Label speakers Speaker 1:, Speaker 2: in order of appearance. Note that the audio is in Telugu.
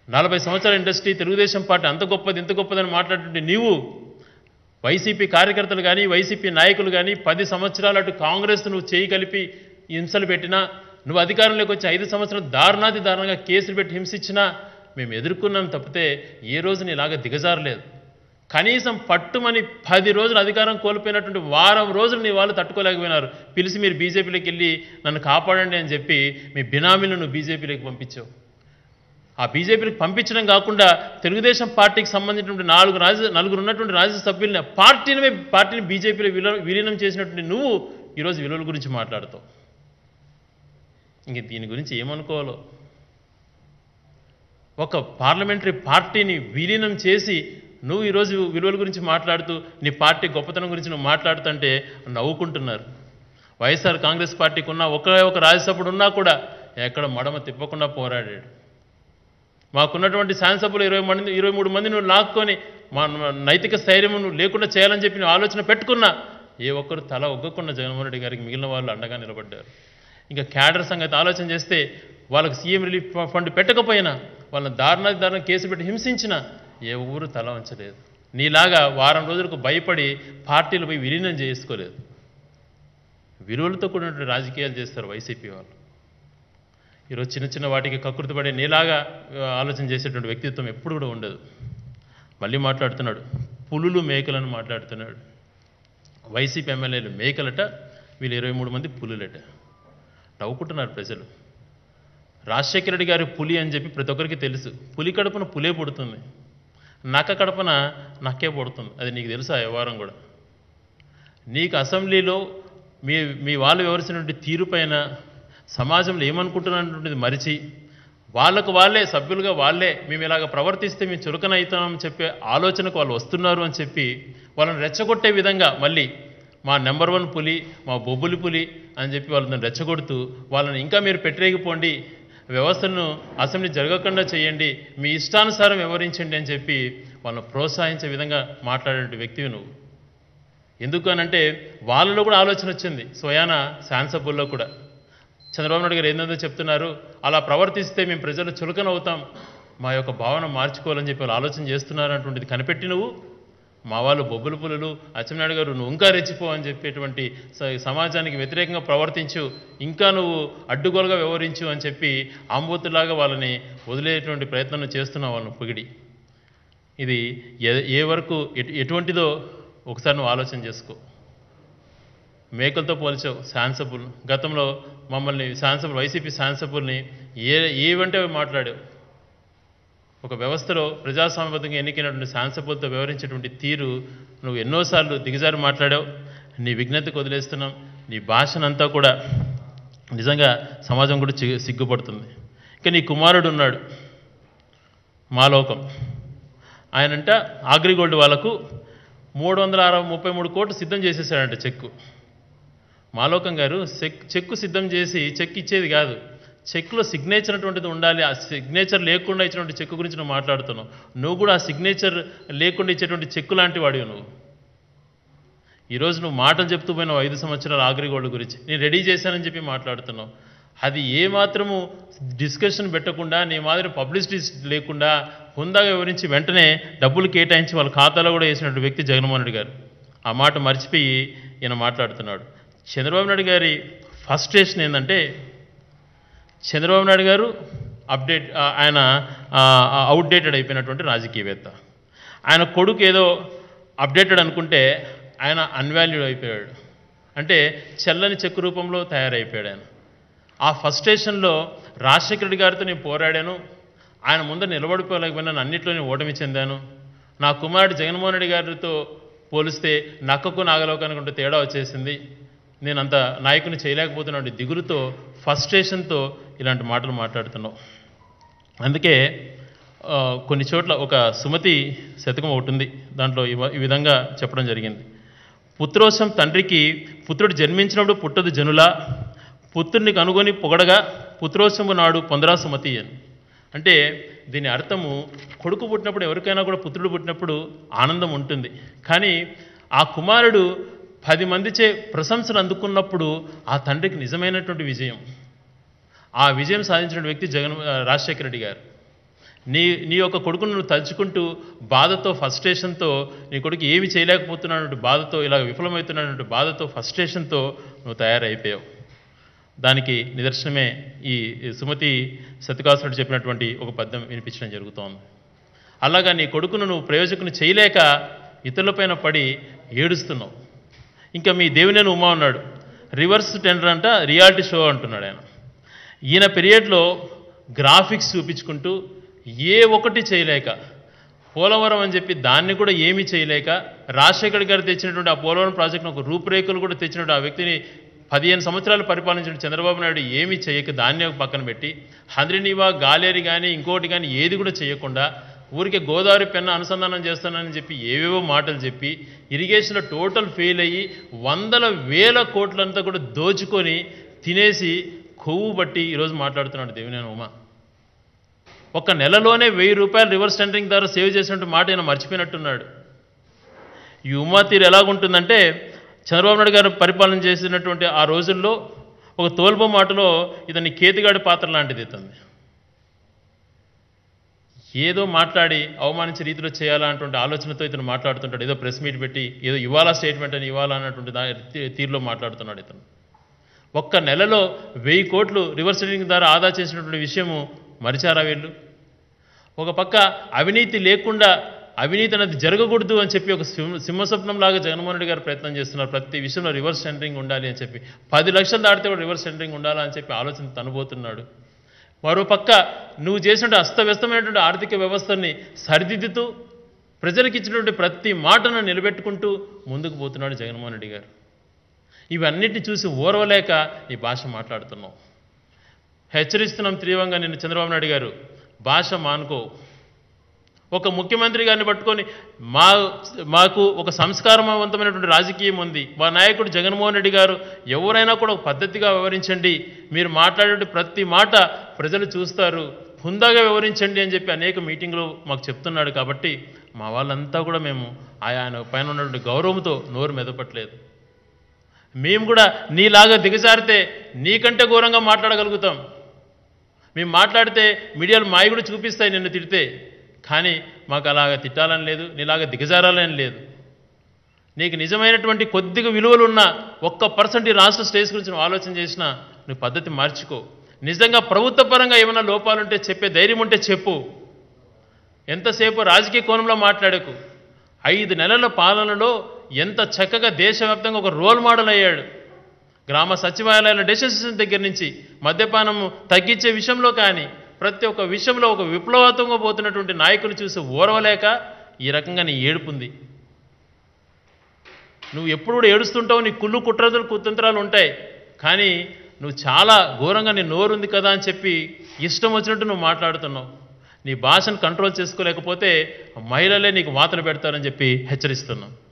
Speaker 1: నలభై సంవత్సరాల ఇండస్ట్రీ తెలుగుదేశం పార్టీ అంత గొప్పది ఇంత గొప్పదని మాట్లాడుతుంటే నీవు వైసీపీ కార్యకర్తలు కానీ వైసీపీ నాయకులు కానీ పది సంవత్సరాలు అటు కాంగ్రెస్ నువ్వు చేయి కలిపి హింసలు పెట్టినా నువ్వు అధికారంలోకి వచ్చి ఐదు సంవత్సరాలు దారుణాది దారుణంగా కేసులు పెట్టి హింసించినా మేము ఎదుర్కొన్నాం తప్పితే ఏ రోజు నీలాగా దిగజారలేదు కనీసం పట్టుమని పది రోజులు అధికారం కోల్పోయినటువంటి వారం రోజులు నీ వాళ్ళు తట్టుకోలేకపోయినారు పిలిచి మీరు బీజేపీలోకి వెళ్ళి నన్ను కాపాడండి అని చెప్పి మీ బినామీలను నువ్వు బీజేపీలోకి పంపించావు ఆ బీజేపీకి పంపించడం కాకుండా తెలుగుదేశం పార్టీకి సంబంధించినటువంటి నాలుగు రాజ్య నలుగురు ఉన్నటువంటి రాజ్యసభ్యుల్ని పార్టీని పార్టీని బీజేపీలో విల విలీనం చేసినటువంటి నువ్వు ఈరోజు విలువల గురించి మాట్లాడుతావు ఇంక దీని గురించి ఏమనుకోవాలో ఒక పార్లమెంటరీ పార్టీని విలీనం చేసి నువ్వు ఈరోజు విలువల గురించి మాట్లాడుతూ నీ పార్టీ గొప్పతనం గురించి నువ్వు మాట్లాడుతుంటే నవ్వుకుంటున్నారు వైఎస్ఆర్ కాంగ్రెస్ పార్టీకి ఉన్న ఒకే ఒక రాజ్యసభ్యుడు ఉన్నా కూడా ఎక్కడ మడమ తిప్పకుండా పోరాడాడు మాకున్నటువంటి శాసనసభ్యులు ఇరవై మంది ఇరవై మూడు మంది నువ్వు లాక్కొని మా మా నైతిక స్థైర్యం నువ్వు లేకుండా చేయాలని చెప్పి నువ్వు ఆలోచన పెట్టుకున్నా ఏ ఒక్కరు తల ఒగ్గకుండా జగన్మోహన్ రెడ్డి గారికి మిగిలిన వాళ్ళు అండగా నిలబడ్డారు ఇంకా క్యాడర్ సంగతి ఆలోచన చేస్తే వాళ్ళకి సీఎం రిలీఫ్ ఫండ్ పెట్టకపోయినా వాళ్ళని దారుణాది దారుణం కేసు పెట్టి హింసించిన ఏ ఊరు తల వంచలేదు నీలాగా వారం రోజులకు భయపడి పార్టీలు పోయి విలీనం చేసుకోలేదు విలువలతో కూడినటువంటి రాజకీయాలు చేస్తారు వైసీపీ వాళ్ళు ఈరోజు చిన్న చిన్న వాటికి కకృతి పడే నీలాగా ఆ, ఆలోచన చేసేటువంటి వ్యక్తిత్వం ఎప్పుడు కూడా ఉండదు మళ్ళీ మాట్లాడుతున్నాడు పులులు మేకలను మాట్లాడుతున్నాడు వైసీపీ ఎమ్మెల్యేలు మేకలట వీళ్ళు ఇరవై మూడు మంది పులులట నవ్వుకుంటున్నారు ప్రజలు రాజశేఖర రెడ్డి గారి పులి అని చెప్పి ప్రతి ఒక్కరికి తెలుసు పులి కడుపున పులే పుడుతుంది నక్క కడపన నక్కే పుడుతుంది అది నీకు తెలుసా ఆ వ్యవహారం కూడా నీకు అసెంబ్లీలో మీ మీ వాళ్ళు వివరించినటువంటి తీరు పైన సమాజంలో ఏమనుకుంటున్నటువంటిది మరిచి వాళ్ళకు వాళ్ళే సభ్యులుగా వాళ్ళే మేము ఇలాగ ప్రవర్తిస్తే మేము చులకన అవుతామని చెప్పే ఆలోచనకు వాళ్ళు వస్తున్నారు అని చెప్పి వాళ్ళని రెచ్చగొట్టే విధంగా మళ్ళీ మా నెంబర్ వన్ పులి మా బొబ్బులి పులి అని చెప్పి వాళ్ళని రెచ్చగొడుతూ వాళ్ళని ఇంకా మీరు పెట్టరేగిపోండి వ్యవస్థను అసెంబ్లీ జరగకుండా చేయండి మీ ఇష్టానుసారం వివరించండి అని చెప్పి వాళ్ళని ప్రోత్సహించే విధంగా మాట్లాడే వ్యక్తివి నువ్వు ఎందుకు అనంటే వాళ్ళలో కూడా ఆలోచన వచ్చింది స్వయాన శాన్సబుల్లో కూడా చంద్రబాబు నాయుడు గారు ఏందో చెప్తున్నారు అలా ప్రవర్తిస్తే మేము ప్రజలు చులకన అవుతాం మా యొక్క భావన మార్చుకోవాలని చెప్పి వాళ్ళు ఆలోచన చేస్తున్నారు అటువంటిది కనిపెట్టి నువ్వు మా వాళ్ళు బొబ్బుల పులులు అచ్చెన్నాయుడు గారు నువ్వు ఇంకా రెచ్చిపో అని చెప్పేటువంటి స- సమాజానికి వ్యతిరేకంగా ప్రవర్తించు ఇంకా నువ్వు అడ్డుగోలుగా వ్యవహరించు అని చెప్పి ఆంబోతులాగా వాళ్ళని వదిలేటువంటి ప్రయత్నం నువ్వు చేస్తున్నావు వాళ్ళని పొగిడి ఇది ఏ ఏ వరకు ఎటు ఎటువంటిదో ఒకసారి నువ్వు ఆలోచన చేసుకో మేకలతో పోల్చావు శాన్సబుల్ గతంలో మమ్మల్ని శాన్సబుల్ వైసీపీ శాన్సబుల్ని ఏ ఏవంటే అవి మాట్లాడావు ఒక వ్యవస్థలో ప్రజాస్వామ్యబద్ధంగా ఎన్నికైనటువంటి శాన్సబుల్తో వ్యవహరించేటువంటి తీరు నువ్వు ఎన్నోసార్లు దిగజారి మాట్లాడావు నీ విజ్ఞతకు వదిలేస్తున్నాం నీ భాషనంతా కూడా నిజంగా సమాజం కూడా చి- సిగ్గుపడుతుంది ఇక నీ కుమారుడు ఉన్నాడు మాలోకం ఆయనంట అగ్రిగోల్డ్ వాళ్ళకు మూడు వందల అరవై ముప్పై మూడు కోట్లు సిద్ధం చేసేసాడంట చెక్కు మాలోకం గారు చెక్ చెక్కు సిద్ధం చేసి చెక్ ఇచ్చేది కాదు చెక్లో సిగ్నేచర్ అటువంటిది ఉండాలి ఆ సిగ్నేచర్ లేకుండా ఇచ్చినటువంటి చెక్కు గురించి నువ్వు మాట్లాడుతున్నావు నువ్వు కూడా ఆ సిగ్నేచర్ లేకుండా ఇచ్చేటువంటి చెక్కు లాంటి వాడివి నువ్వు ఈరోజు నువ్వు మాటలు చెప్తూ పోయినావు ఐదు సంవత్సరాల ఆగ్రిగోల్డ్ గురించి నేను రెడీ చేశానని చెప్పి మాట్లాడుతున్నావు అది ఏ మాత్రము డిస్కషన్ పెట్టకుండా నీ మాదిరి పబ్లిసిటీ లేకుండా హుందాగా వివరించి వెంటనే డబ్బులు కేటాయించి వాళ్ళ ఖాతాలో కూడా వేసినటువంటి వ్యక్తి జగన్మోహన్ రెడ్డి గారు ఆ మాట మర్చిపోయి ఈయన మాట్లాడుతున్నాడు చంద్రబాబు నాయుడు గారి ఫస్ట్ స్టేషన్ ఏంటంటే చంద్రబాబు నాయుడు గారు అప్డేట్ ఆ, ఆయన అవుట్డేటెడ్ అయిపోయినటువంటి రాజకీయవేత్త ఆయన కొడుకు ఏదో అప్డేటెడ్ అనుకుంటే ఆయన అన్వాల్యూడ్ అయిపోయాడు అంటే చెల్లని చెక్కు రూపంలో తయారైపోయాడు ఆయన ఆ ఫస్ట్ స్టేషన్లో రాజశేఖర రెడ్డి గారితో నేను పోరాడాను ఆయన ముందర నిలబడిపోలేకపోయినా అన్నింటిలో నేను ఓటమి చెందాను నా కుమారుడు జగన్మోహన్ రెడ్డి గారితో పోలిస్తే నక్కకు నాగలోకానికి ఉంటే తేడా వచ్చేసింది నేను అంత నాయకుని చేయలేకపోతున్నాడు దిగులుతో ఫస్ట్ స్టేషన్తో ఇలాంటి మాటలు మాట్లాడుతున్నావు అందుకే ఆ, కొన్ని చోట్ల ఒక సుమతి శతకం ఒకటి ఉంది దాంట్లో ఈ వ- ఈ విధంగా చెప్పడం జరిగింది పుత్రోత్సం తండ్రికి పుత్రుడు జన్మించినప్పుడు పుట్టదు జనుల పుత్రుని కనుగొని పొగడగా పుత్రోత్సవం నాడు పొందరా సుమతి అని అంటే దీని అర్థము కొడుకు పుట్టినప్పుడు ఎవరికైనా కూడా పుత్రుడు పుట్టినప్పుడు ఆనందం ఉంటుంది కానీ ఆ కుమారుడు పది మందిచే ప్రశంసలు అందుకున్నప్పుడు ఆ తండ్రికి నిజమైనటువంటి విజయం ఆ విజయం సాధించిన వ్యక్తి జగన్ ఆ, రాజశేఖర రెడ్డి గారు నీ నీ యొక్క కొడుకును నువ్వు తలుచుకుంటూ బాధతో ఫస్ట్రేషన్తో నీ కొడుకు ఏమి చేయలేకపోతున్నాడు బాధతో ఇలా విఫలమవుతున్నటువంటి బాధతో ఫస్ట్రేషన్తో నువ్వు తయారైపోయావు దానికి నిదర్శనమే ఈ ఈ సుమతి సత్యకాసుడు చెప్పినటువంటి ఒక పద్యం వినిపించడం జరుగుతోంది అలాగా నీ కొడుకును నువ్వు ప్రయోజకుని చేయలేక ఇతరులపైన పడి ఏడుస్తున్నావు ఇంకా మీ దేవినేని ఉమా ఉన్నాడు రివర్స్ టెండర్ అంట రియాలిటీ షో అంటున్నాడు ఆయన ఈయన పీరియడ్లో గ్రాఫిక్స్ చూపించుకుంటూ ఏ ఒకటి చేయలేక పోలవరం అని చెప్పి దాన్ని కూడా ఏమీ చేయలేక రాజశేఖర్ గారు తెచ్చినటువంటి ఆ పోలవరం ప్రాజెక్టును ఒక రూపురేఖలు కూడా తెచ్చినటువంటి ఆ వ్యక్తిని పదిహేను సంవత్సరాలు పరిపాలించిన చంద్రబాబు నాయుడు ఏమీ చేయక దాన్ని ఒక పక్కన పెట్టి హంద్రినీవా గాలేరి కానీ ఇంకోటి కానీ ఏది కూడా చేయకుండా ఊరికే గోదావరి పెన్న అనుసంధానం చేస్తానని చెప్పి ఏవేవో మాటలు చెప్పి ఇరిగేషన్లో టోటల్ ఫెయిల్ అయ్యి వందల వేల కోట్లంతా కూడా దోచుకొని తినేసి కొవ్వు బట్టి ఈరోజు మాట్లాడుతున్నాడు దేవినేని ఉమా ఒక నెలలోనే వెయ్యి రూపాయలు రివర్స్ టెండరింగ్ ద్వారా సేవ్ చేసినట్టు మాట ఆయన మర్చిపోయినట్టున్నాడు ఈ ఉమా తీరు ఎలాగుంటుందంటే చంద్రబాబు నాయుడు గారు పరిపాలన చేసినటువంటి ఆ రోజుల్లో ఒక తోల్బో మాటలో ఇతని కేతిగాడి పాత్ర లాంటిది ఇతంది ఏదో మాట్లాడి అవమానించే రీతిలో చేయాలన్నటువంటి ఆలోచనతో ఇతను మాట్లాడుతుంటాడు ఏదో ప్రెస్ మీట్ పెట్టి ఏదో ఇవ్వాలా స్టేట్మెంట్ అని ఇవ్వాలా అన్నటువంటి దా- తీ- తీరులో మాట్లాడుతున్నాడు ఇతను ఒక్క నెలలో వెయ్యి కోట్లు రివర్స్ టెండరింగ్ ద్వారా ఆదా చేసినటువంటి విషయము మరిచారా వీళ్ళు ఒక పక్క అవినీతి లేకుండా అవినీతి అనేది జరగకూడదు అని చెప్పి ఒక సింహ సింహస్వప్నంలాగా జగన్మోహన్ రెడ్డి గారు ప్రయత్నం చేస్తున్నారు ప్రతి విషయంలో రివర్స్ టెండరింగ్ ఉండాలి అని చెప్పి పది లక్షలు దాటితే కూడా రివర్స్ టెండరింగ్ ఉండాలా అని చెప్పి ఆలోచన తనబోతున్నాడు మరో పక్క నువ్వు చేసినట్టు అస్తవ్యస్తమైనటువంటి ఆర్థిక వ్యవస్థని సరిదిద్దుతూ ప్రజలకు ఇచ్చినటువంటి ప్రతి మాటను నిలబెట్టుకుంటూ ముందుకు పోతున్నాడు జగన్మోహన్ రెడ్డి గారు ఇవన్నిటిని చూసి ఓర్వలేక ఈ భాష మాట్లాడుతున్నాం హెచ్చరిస్తున్నాం తీవ్రంగా నిన్ను చంద్రబాబు నాయుడు గారు భాష మానుకో ఒక ముఖ్యమంత్రి గారిని పట్టుకొని మా మాకు ఒక సంస్కారవంతమైనటువంటి రాజకీయం ఉంది మా నాయకుడు జగన్మోహన్ రెడ్డి గారు ఎవరైనా కూడా ఒక పద్ధతిగా వివరించండి మీరు మాట్లాడే ప్రతి మాట ప్రజలు చూస్తారు హుందాగా వివరించండి అని చెప్పి అనేక మీటింగ్లు మాకు చెప్తున్నాడు కాబట్టి మా వాళ్ళంతా కూడా మేము ఆయన పైన ఉన్నటువంటి గౌరవంతో నోరు మెదపట్లేదు మేము కూడా నీలాగా దిగజారితే నీకంటే ఘోరంగా మాట్లాడగలుగుతాం మేము మాట్లాడితే మీడియాలు మాయి కూడా చూపిస్తాయి నిన్ను తిడితే కానీ మాకు అలాగ తిట్టాలని లేదు నీలాగా దిగజారాలని లేదు నీకు నిజమైనటువంటి కొద్దిగా విలువలు ఉన్న ఒక్క పర్సెంట్ ఈ రాష్ట్ర స్టేజ్ గురించి నువ్వు ఆలోచన చేసినా నువ్వు పద్ధతి మార్చుకో నిజంగా ప్రభుత్వ పరంగా ఏమైనా లోపాలుంటే చెప్పే ధైర్యం ఉంటే చెప్పు ఎంతసేపు రాజకీయ కోణంలో మాట్లాడకు ఐదు నెలల పాలనలో ఎంత చక్కగా దేశవ్యాప్తంగా ఒక రోల్ మోడల్ అయ్యాడు గ్రామ సచివాలయాల డెసిషన్ దగ్గర నుంచి మద్యపానము తగ్గించే విషయంలో కానీ ప్రతి ఒక్క విషయంలో ఒక విప్లవాత్మకంగా పోతున్నటువంటి నాయకుని చూసి ఓర్వలేక ఈ రకంగా నీ ఏడుపుంది నువ్వు ఎప్పుడు కూడా ఏడుస్తుంటావు నీ కుళ్ళు కుట్రదులు కుతంత్రాలు ఉంటాయి కానీ నువ్వు చాలా ఘోరంగా నీ నోరుంది కదా అని చెప్పి ఇష్టం వచ్చినట్టు నువ్వు మాట్లాడుతున్నావు నీ భాషను కంట్రోల్ చేసుకోలేకపోతే మహిళలే నీకు వాతలు పెడతారని చెప్పి హెచ్చరిస్తున్నావు